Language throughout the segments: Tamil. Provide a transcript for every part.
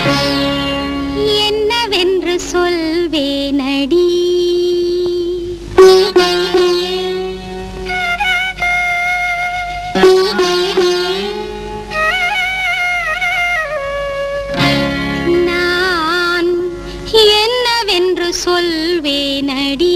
என்னவென்று சொல்வேனடி நான் என்னவென்று சொல்வேனடி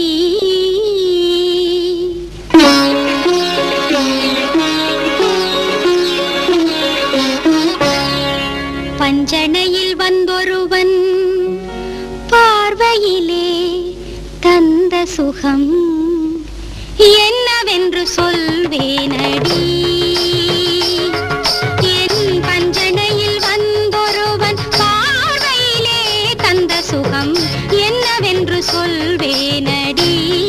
பஞ்சனையில் வந்தொருவன் பார்வையிலே தந்த சுகம் என்னவென்று சொல்வேனடி என் பஞ்சனையில் வந்தொருவன் பார்வையிலே தந்த சுகம் என்னவென்று சொல்வேனடி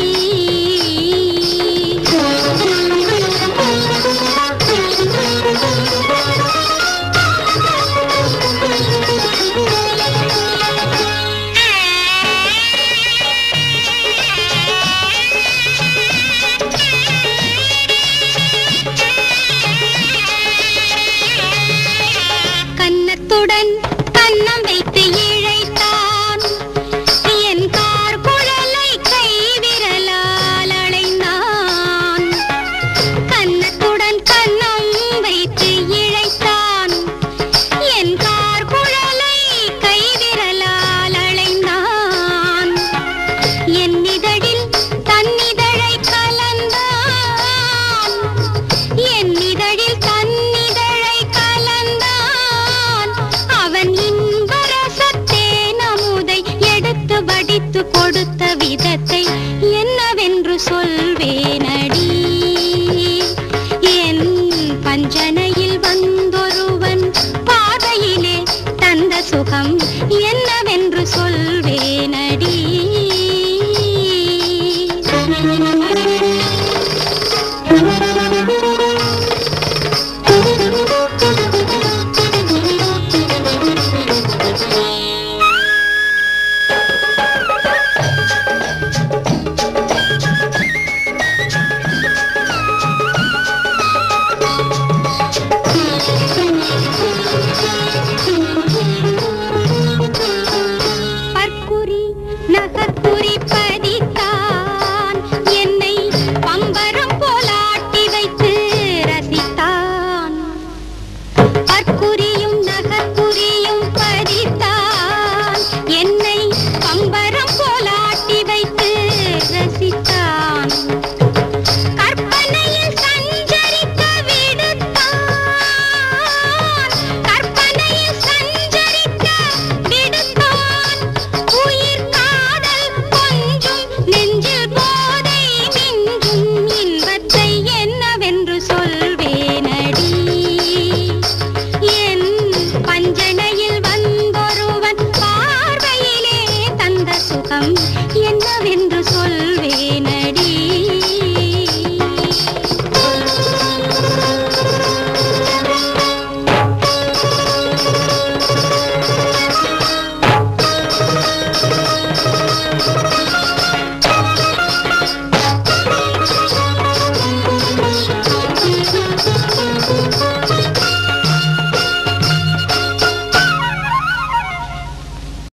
கன்னத்துடன் கன்னம் வைத்து இழைத்தான் என் கார் குழலை கை விரலால் அளைந்தான் கன்னத்துடன் கன்னம் வைத்து இழைத்தான் என் கார் குழலை கை விரலால் அளைந்தான் என் இதழில் தன்னிதழை கலந்தான் என் இதழில் தன்னிதழை கலந்தான் அவன் இன்பரசத்தே நமுதை எடுத்து வடித்து கொடுத்த விதத்தை என்னவென்று சொல்வேனடி என் பஞ்சனையில் வந்தொருவன் பார்வையிலே தந்த சுகம் என்